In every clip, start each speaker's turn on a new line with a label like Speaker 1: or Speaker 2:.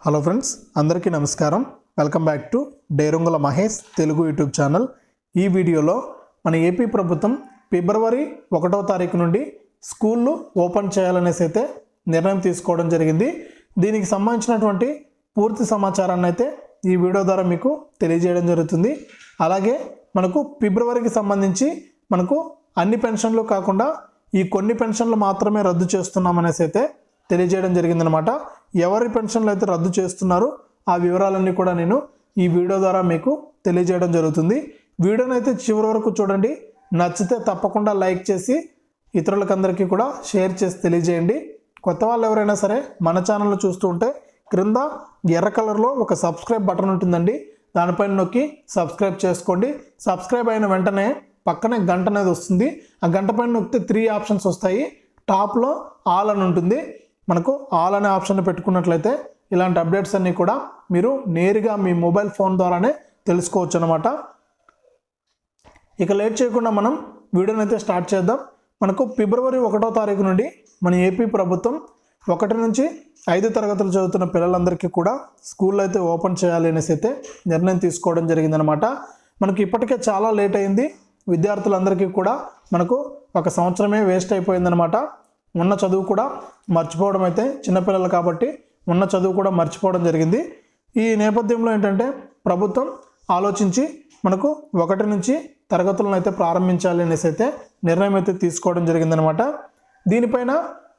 Speaker 1: hello friends అందరికీ నమస్కారం welcome back to Derungula Mahesh Telugu YouTube channel ఈ వీడియోలో మన ఏపీ ప్రభుత్వం ఫిబ్రవరి ఒకటో తారీఖు నుండి స్కూళ్ళు ఓపెన్ చేయాలనేసి అయితే నిర్ణయం తీసుకోవడం జరిగింది దీనికి సంబంధించినటువంటి పూర్తి సమాచారాన్ని అయితే ఈ వీడియో ద్వారా మీకు తెలియజేయడం జరుగుతుంది అలాగే మనకు ఫిబ్రవరికి సంబంధించి మనకు అన్ని పెన్షన్లు కాకుండా ఈ కొన్ని పెన్షన్లు మాత్రమే రద్దు చేస్తున్నామనేసి అయితే తెలియజేయడం జరిగిందనమాట ఎవరి పెన్షన్లు అయితే రద్దు చేస్తున్నారో ఆ వివరాలన్నీ కూడా నేను ఈ వీడియో ద్వారా మీకు తెలియజేయడం జరుగుతుంది వీడియోని అయితే చివరి వరకు చూడండి నచ్చితే తప్పకుండా లైక్ చేసి ఇతరులకందరికీ కూడా షేర్ చేసి తెలియజేయండి కొత్త వాళ్ళు ఎవరైనా సరే మన ఛానల్ చూస్తూ ఉంటే క్రింద ఎర్ర కలర్లో ఒక సబ్స్క్రైబ్ బటన్ ఉంటుందండి దానిపైన నొక్కి సబ్స్క్రైబ్ చేసుకోండి సబ్స్క్రైబ్ అయిన వెంటనే పక్కనే గంట అనేది వస్తుంది ఆ గంట పైన నొక్కితే త్రీ ఆప్షన్స్ వస్తాయి టాప్లో ఆల్ అని ఉంటుంది మనకు ఆల్ అనే ఆప్షన్ పెట్టుకున్నట్లయితే ఇలాంటి అప్డేట్స్ అన్నీ కూడా మీరు నేరుగా మీ మొబైల్ ఫోన్ ద్వారానే తెలుసుకోవచ్చు అనమాట ఇక లేట్ చేయకుండా మనం వీడియోని అయితే స్టార్ట్ చేద్దాం మనకు ఫిబ్రవరి ఒకటో తారీఖు నుండి మన ఏపీ ప్రభుత్వం ఒకటి నుంచి ఐదు తరగతులు చదువుతున్న పిల్లలందరికీ కూడా స్కూల్ అయితే ఓపెన్ చేయాలి అనేసి అయితే నిర్ణయం తీసుకోవడం జరిగిందనమాట మనకి ఇప్పటికే చాలా లేట్ అయింది విద్యార్థులందరికీ కూడా మనకు ఒక సంవత్సరమే వేస్ట్ అయిపోయిందనమాట ఉన్న చదువు కూడా మర్చిపోవడం అయితే చిన్నపిల్లలు కాబట్టి ఉన్న చదువు కూడా మర్చిపోవడం జరిగింది ఈ నేపథ్యంలో ఏంటంటే ప్రభుత్వం ఆలోచించి మనకు ఒకటి నుంచి తరగతులను అయితే ప్రారంభించాలి అనేసి అయితే నిర్ణయం అయితే తీసుకోవడం జరిగిందనమాట దీనిపైన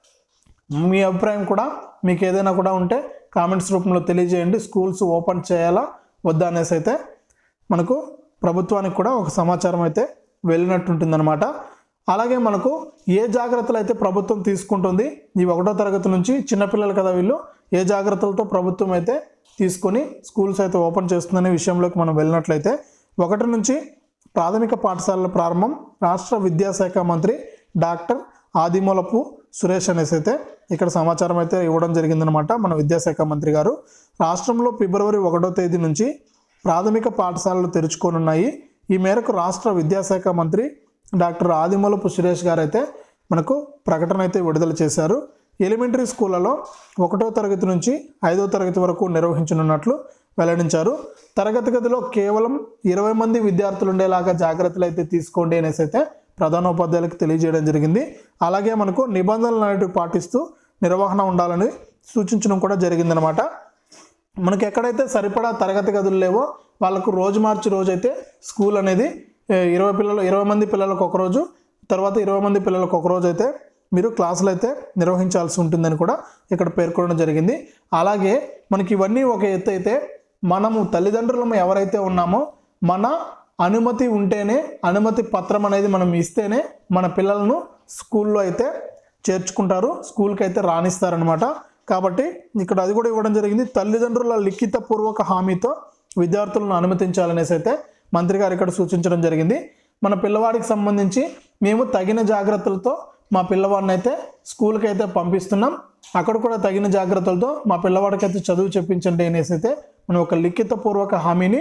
Speaker 1: మీ అభిప్రాయం కూడా మీకు ఏదైనా కూడా ఉంటే కామెంట్స్ రూపంలో తెలియజేయండి స్కూల్స్ ఓపెన్ చేయాలా వద్దా అనేసి అయితే మనకు ప్రభుత్వానికి కూడా ఒక సమాచారం అయితే వెళ్ళినట్టు ఉంటుందన్నమాట అలాగే మనకు ఏ జాగ్రత్తలు అయితే ప్రభుత్వం తీసుకుంటుంది ఈ ఒకటో తరగతి నుంచి చిన్నపిల్లలు కదా వీళ్ళు ఏ జాగ్రత్తలతో ప్రభుత్వం అయితే తీసుకొని స్కూల్స్ అయితే ఓపెన్ చేస్తుందనే విషయంలోకి మనం వెళ్ళినట్లయితే ఒకటి నుంచి ప్రాథమిక పాఠశాలల ప్రారంభం రాష్ట్ర విద్యాశాఖ మంత్రి డాక్టర్ ఆదిమూలపు సురేష్ అనేసి అయితే ఇక్కడ సమాచారం అయితే ఇవ్వడం జరిగిందనమాట మన విద్యాశాఖ మంత్రి గారు రాష్ట్రంలో ఫిబ్రవరి ఒకటో తేదీ నుంచి ప్రాథమిక పాఠశాలలు తెరుచుకోనున్నాయి ఈ మేరకు రాష్ట్ర విద్యాశాఖ మంత్రి డాక్టర్ ఆదిమూలపు సురేష్ గారు అయితే మనకు ప్రకటన అయితే విడుదల చేశారు ఎలిమెంటరీ స్కూళ్ళలో ఒకటో తరగతి నుంచి ఐదో తరగతి వరకు నిర్వహించనున్నట్లు వెల్లడించారు తరగతి గదిలో కేవలం ఇరవై మంది విద్యార్థులు ఉండేలాగా జాగ్రత్తలు అయితే తీసుకోండి అనేసి అయితే ప్రధానోపాధ్యాయులకు తెలియజేయడం జరిగింది అలాగే మనకు నిబంధనలు అనేటివి పాటిస్తూ నిర్వహణ ఉండాలని సూచించడం కూడా జరిగిందనమాట మనకి ఎక్కడైతే సరిపడా తరగతి గదులు లేవో వాళ్ళకు రోజు మార్చి రోజు అయితే స్కూల్ అనేది ఏ, ఇరవై పిల్లలు ఇరవై మంది పిల్లలకు ఒక రోజు తర్వాత ఇరవై మంది పిల్లలకు ఒక రోజు అయితే మీరు క్లాసులు అయితే నిర్వహించాల్సి ఉంటుందని కూడా ఇక్కడ పేర్కొనడం జరిగింది అలాగే మనకి ఇవన్నీ ఒక ఎత్తు అయితే మనము తల్లిదండ్రులము ఎవరైతే ఉన్నామో మన అనుమతి ఉంటేనే అనుమతి పత్రం అనేది మనం ఇస్తేనే మన పిల్లలను స్కూల్లో అయితే చేర్చుకుంటారు స్కూల్కి అయితే రాణిస్తారనమాట కాబట్టి ఇక్కడ అది కూడా ఇవ్వడం జరిగింది తల్లిదండ్రుల లిఖిత పూర్వక హామీతో విద్యార్థులను అనుమతించాలనేసి అయితే మంత్రి గారు ఇక్కడ సూచించడం జరిగింది మన పిల్లవాడికి సంబంధించి మేము తగిన జాగ్రత్తలతో మా పిల్లవాడిని అయితే స్కూల్కి అయితే పంపిస్తున్నాం అక్కడ కూడా తగిన జాగ్రత్తలతో మా పిల్లవాడికి అయితే చదువు చెప్పించండి అనేసి అయితే మనం ఒక లిఖిత పూర్వక హామీని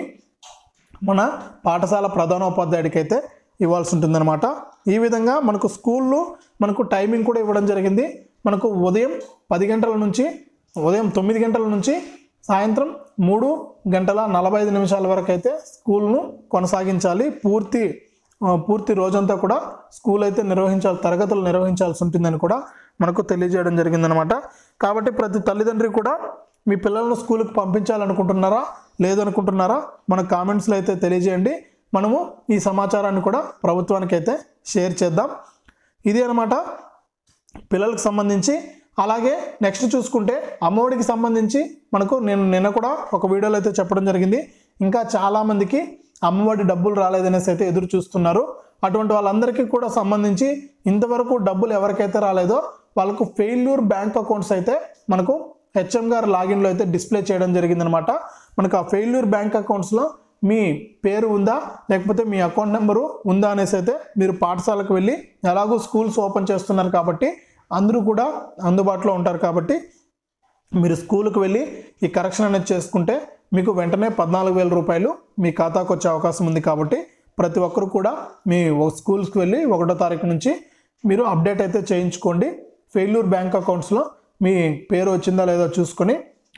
Speaker 1: మన పాఠశాల ప్రధానోపాధ్యాయుడికి అయితే ఇవ్వాల్సి ఉంటుందన్నమాట ఈ విధంగా మనకు స్కూల్లో మనకు టైమింగ్ కూడా ఇవ్వడం జరిగింది మనకు ఉదయం పది గంటల నుంచి ఉదయం తొమ్మిది గంటల నుంచి సాయంత్రం మూడు గంటల నలభై ఐదు నిమిషాల వరకు అయితే స్కూల్ను కొనసాగించాలి పూర్తి ఆ, పూర్తి రోజంతా కూడా స్కూల్ అయితే నిర్వహించాలి తరగతులు నిర్వహించాల్సి ఉంటుందని కూడా మనకు తెలియజేయడం జరిగిందనమాట కాబట్టి ప్రతి తల్లిదండ్రి కూడా మీ పిల్లలను స్కూల్కి పంపించాలనుకుంటున్నారా లేదనుకుంటున్నారా మన కామెంట్స్లో అయితే తెలియజేయండి మనము ఈ సమాచారాన్ని కూడా ప్రభుత్వానికి అయితే షేర్ చేద్దాం ఇది అనమాట పిల్లలకు సంబంధించి అలాగే నెక్స్ట్ చూసుకుంటే అమ్మఒడికి సంబంధించి మనకు నేను నిన్న కూడా ఒక వీడియోలో అయితే చెప్పడం జరిగింది ఇంకా చాలామందికి అమ్మఒడి డబ్బులు రాలేదనేసి అయితే ఎదురు చూస్తున్నారు అటువంటి వాళ్ళందరికీ కూడా సంబంధించి ఇంతవరకు డబ్బులు ఎవరికైతే రాలేదో వాళ్ళకు ఫెయిల్యూర్ బ్యాంక్ అకౌంట్స్ అయితే మనకు హెచ్ఎం గారు లాగిన్లో అయితే డిస్ప్లే చేయడం జరిగిందనమాట మనకు ఆ ఫెయిల్యూర్ బ్యాంక్ అకౌంట్స్లో మీ పేరు ఉందా లేకపోతే మీ అకౌంట్ నెంబరు ఉందా అనేసి అయితే మీరు పాఠశాలకు వెళ్ళి ఎలాగో స్కూల్స్ ఓపెన్ చేస్తున్నారు కాబట్టి అందరూ కూడా అందుబాటులో ఉంటారు కాబట్టి మీరు స్కూల్కి వెళ్ళి ఈ కరెక్షన్ అనేది చేసుకుంటే మీకు వెంటనే పద్నాలుగు వేల రూపాయలు మీ ఖాతాకు వచ్చే అవకాశం ఉంది కాబట్టి ప్రతి ఒక్కరు కూడా మీ ఒక స్కూల్స్కి వెళ్ళి ఒకటో తారీఖు నుంచి మీరు అప్డేట్ అయితే చేయించుకోండి ఫెయిల్యూర్ బ్యాంక్ అకౌంట్స్లో మీ పేరు వచ్చిందా లేదో చూసుకొని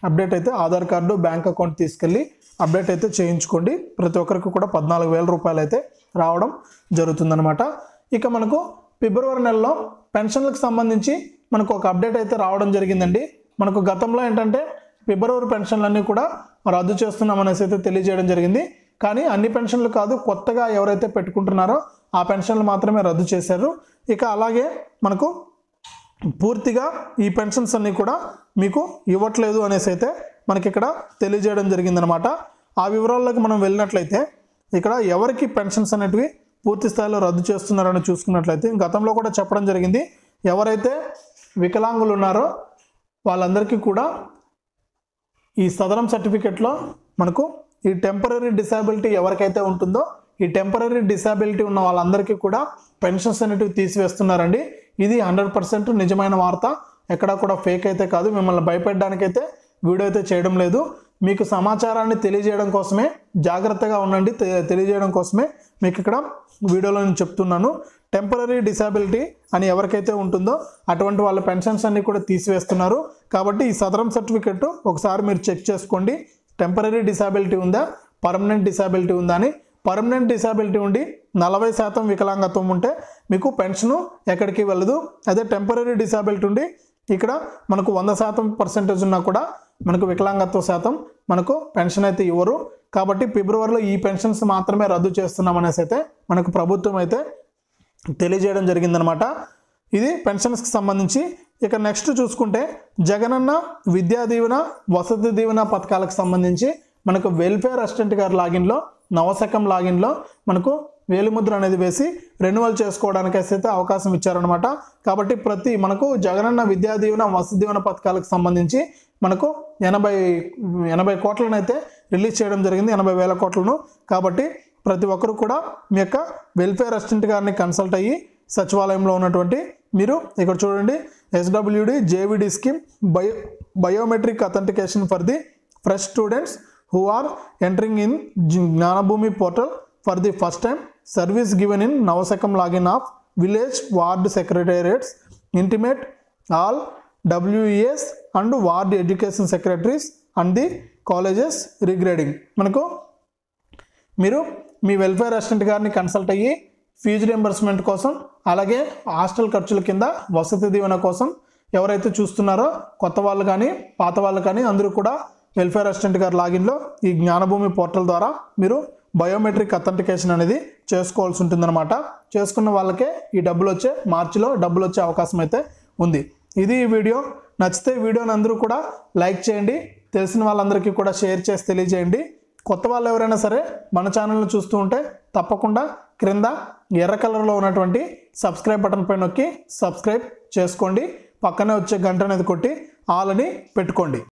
Speaker 1: అప్డేట్ అయితే ఆధార్ కార్డు బ్యాంక్ అకౌంట్ తీసుకెళ్ళి అప్డేట్ అయితే చేయించుకోండి ప్రతి ఒక్కరికి కూడా పద్నాలుగు వేల రూపాయలు అయితే రావడం జరుగుతుందన్నమాట ఇక మనకు ఫిబ్రవరి నెలలో పెన్షన్లకు సంబంధించి మనకు ఒక అప్డేట్ అయితే రావడం జరిగిందండి మనకు గతంలో ఏంటంటే ఫిబ్రవరి పెన్షన్లన్నీ కూడా రద్దు చేస్తున్నాం అనేసి అయితే తెలియజేయడం జరిగింది కానీ అన్ని పెన్షన్లు కాదు కొత్తగా ఎవరైతే పెట్టుకుంటున్నారో ఆ పెన్షన్లు మాత్రమే రద్దు చేశారు ఇక అలాగే మనకు పూర్తిగా ఈ పెన్షన్స్ అన్నీ కూడా మీకు ఇవ్వట్లేదు అనేసి అయితే మనకి ఇక్కడ తెలియజేయడం జరిగిందనమాట ఆ వివరాల్లోకి మనం వెళ్ళినట్లయితే ఇక్కడ ఎవరికి పెన్షన్స్ అనేటివి పూర్తి స్థాయిలో రద్దు చేస్తున్నారని చూసుకున్నట్లయితే గతంలో కూడా చెప్పడం జరిగింది ఎవరైతే వికలాంగులు ఉన్నారో వాళ్ళందరికీ కూడా ఈ సదరం సర్టిఫికెట్లో మనకు ఈ టెంపరీ డిసాబిలిటీ ఎవరికైతే ఉంటుందో ఈ టెంపరీ డిసాబిలిటీ ఉన్న వాళ్ళందరికీ కూడా పెన్షన్స్ అనేటివి తీసివేస్తున్నారండి ఇది హండ్రెడ్ పర్సెంట్ నిజమైన వార్త ఎక్కడా కూడా ఫేక్ అయితే కాదు మిమ్మల్ని భయపెట్టడానికైతే వీడియో అయితే చేయడం లేదు మీకు సమాచారాన్ని తెలియజేయడం కోసమే జాగ్రత్తగా ఉండండి తె- తెలియజేయడం కోసమే మీకు ఇక్కడ వీడియోలో నేను చెప్తున్నాను టెంపరీ డిసాబిలిటీ అని ఎవరికైతే ఉంటుందో అటువంటి వాళ్ళ పెన్షన్స్ అన్ని కూడా తీసివేస్తున్నారు కాబట్టి ఈ సదరం సర్టిఫికెట్ ఒకసారి మీరు చెక్ చేసుకోండి టెంపరీ డిసాబిలిటీ ఉందా పర్మనెంట్ డిసాబిలిటీ ఉందా అని పర్మనెంట్ డిసాబిలిటీ ఉండి నలభై శాతం వికలాంగత్వం ఉంటే మీకు పెన్షను ఎక్కడికి వెళ్ళదు అదే టెంపరీ డిసాబిలిటీ ఉండి ఇక్కడ మనకు వంద శాతం పర్సెంటేజ్ ఉన్నా కూడా మనకు వికలాంగత్వ శాతం మనకు పెన్షన్ అయితే ఇవ్వరు కాబట్టి ఫిబ్రవరిలో ఈ పెన్షన్స్ మాత్రమే రద్దు చేస్తున్నాం అనేసి అయితే మనకు ప్రభుత్వం అయితే తెలియజేయడం జరిగిందనమాట ఇది పెన్షన్స్కి సంబంధించి ఇక నెక్స్ట్ చూసుకుంటే జగనన్న విద్యా దీవెన వసతి దీవెన పథకాలకు సంబంధించి మనకు వెల్ఫేర్ అసిస్టెంట్ గారి లాగిన్లో నవశకం లాగిన్లో మనకు వేలిముద్ర అనేది వేసి రెన్యువల్ చేసుకోవడానికి అయితే అవకాశం ఇచ్చారనమాట కాబట్టి ప్రతి మనకు జగనన్న విద్యా దీవెన వసతి దీవెన పథకాలకు సంబంధించి మనకు ఎనభై ఎనభై కోట్లను అయితే రిలీజ్ చేయడం జరిగింది ఎనభై వేల కోట్లను కాబట్టి ప్రతి ఒక్కరు కూడా మీ యొక్క వెల్ఫేర్ అసిస్టెంట్ గారిని కన్సల్ట్ అయ్యి సచివాలయంలో ఉన్నటువంటి మీరు ఇక్కడ చూడండి SWD JVD scheme bio biometric authentication for the fresh students who are entering in Jnanabhumi portal for the first time service given in Navasakam login of village ward secretariats intimate all డబ్ల్యూఈఎస్ and ward education secretaries and the colleges regrading మనకు మీరు మీ welfare assistant గారిని consult అయ్యి fee reimbursement కోసం అలాగే hostel ఖర్చుల కింద వసతి దీవెన కోసం ఎవరైతే చూస్తున్నారో కొత్త వాళ్ళు కానీ పాత వాళ్ళు కానీ అందరూ కూడా వెల్ఫేర్ అసిస్టెంట్ గారి లాగిన్లో ఈ జ్ఞానభూమి పోర్టల్ ద్వారా మీరు బయోమెట్రిక్ అథెంటికేషన్ అనేది చేసుకోవాల్సి ఉంటుందన్నమాట చేసుకున్న వాళ్ళకే ఈ డబ్బులు వచ్చే మార్చిలో డబ్బులు వచ్చే అవకాశం అయితే ఉంది ఇది ఈ వీడియో నచ్చితే వీడియోని అందరూ కూడా లైక్ చేయండి తెలిసిన వాళ్ళందరికీ కూడా షేర్ చేసి తెలియజేయండి కొత్త వాళ్ళు ఎవరైనా సరే మన ఛానల్ని చూస్తూ ఉంటే తప్పకుండా క్రింద ఎర్ర కలర్లో ఉన్నటువంటి సబ్స్క్రైబ్ బటన్ పై నొక్కి సబ్స్క్రైబ్ చేసుకోండి పక్కనే వచ్చే గంట అనేది కొట్టి ఆల్ అని పెట్టుకోండి